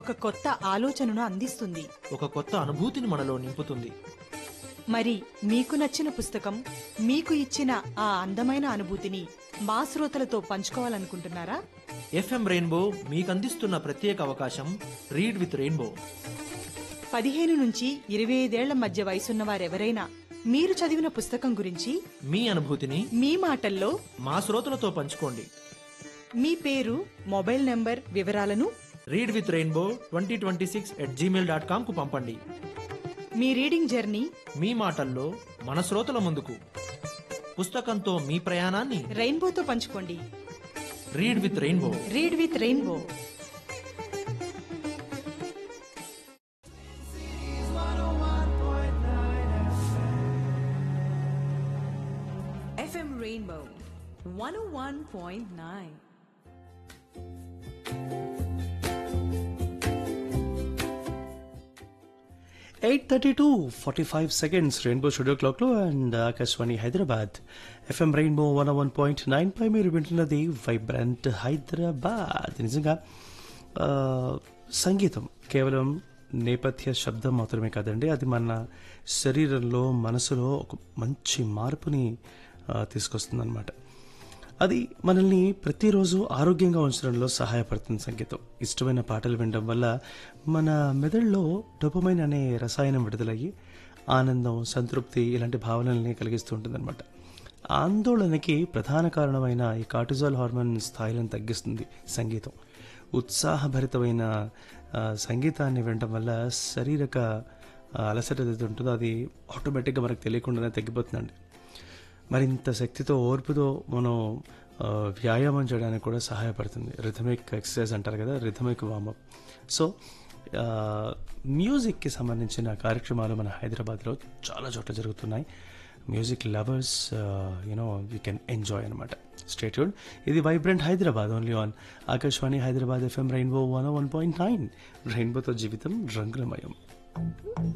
ఒక కొత్త ఆలోచనను అందిస్తుంది ఒక కొత్త అనుభూతిని మనలో నింపుతుంది మరి మీకు నచ్చిన పుస్తకం మీకు ఇచ్చిన ఆ అందమైన అనుభూతిని మా శ్రోతలతో పంచుకోవాలనుకుంటున్నారా ఎఫ్ఎం రెయిన్బో మీకు అందిస్తున్న ప్రత్యేక అవకాశం రీడ్ విత్ రెయిన్బో పదిహేను నుంచి ఇరవై ఐదేళ్ల మధ్య వయసున్న వారెవరైనా మీరు చదివిన పుస్తకం గురించి మీ అనుభూతిని మీ మాటల్లో మా శ్రోతలతో పంచుకోండి మీ పేరు మొబైల్ నంబర్ వివరాలను read with rainbow twenty twenty six at gmail dot com కు పంపండి మీ రీడింగ్ జర్నీ మీ మాటల్లో మన శ్రోతల ముందుకు పుస్తకంతో మీ ప్రయాణాన్ని రెయిన్బోతో పంచుకోండి read with rainbow read with rainbow FM Rainbow 101.9. Eight thirty two forty five seconds rainbow studio క్లాక్లో and Akashvani Hyderabad FM rainbow one one point nine పై మీరు వింటున్నది వైబ్రెంట్ హైదరాబాద్ నిజంగా ఆ, సంగీతం కేవలం నేపథ్య శబ్దం మాత్రమే కాదండి అది మన శరీరంలో మనసులో ఒక మంచి మార్పుని తీసుకొస్తుంది అది మనల్ని ప్రతిరోజు ఆరోగ్యంగా ఉంచడంలో సహాయపడుతుంది సంగీతం ఇష్టమైన పాటలు వినడం వల్ల మన మెదడులో డొపమైన్ అనే రసాయనం విడుదలయ్యి ఆనందం సంతృప్తి ఇలాంటి భావనల్ని కలిగిస్తూ ఉంటుందన్నమాట ఆందోళనకి ప్రధాన కారణమైన ఈ కార్టిజాల్ హార్మోన్ స్థాయిలను తగ్గిస్తుంది సంగీతం ఉత్సాహభరితమైన ఆ, సంగీతాన్ని వినడం వల్ల శారీరక ఆ, అలసట ఏదైతే ఉంటుందో అది ఆటోమేటిక్గా మనకు తెలియకుండానే తగ్గిపోతుందండి మరింత శక్తితో ఓర్పుతో మనం ఆ, వ్యాయామం చేయడానికి కూడా సహాయపడుతుంది రిథమిక్ ఎక్సర్సైజ్ అంటారు కదా రిథమిక్ వామప్ సో ఆ, మ్యూజిక్కి సంబంధించిన కార్యక్రమాలు మన హైదరాబాద్లో చాలా చోట్ల జరుగుతున్నాయి music lovers you know you can enjoy అనమాట స్టేట్యూడ్ ఇది vibrant Hyderabad only on Akashvani Hyderabad FM rainbow one one point nine రెయిన్బోతో జీవితం రంగులమయం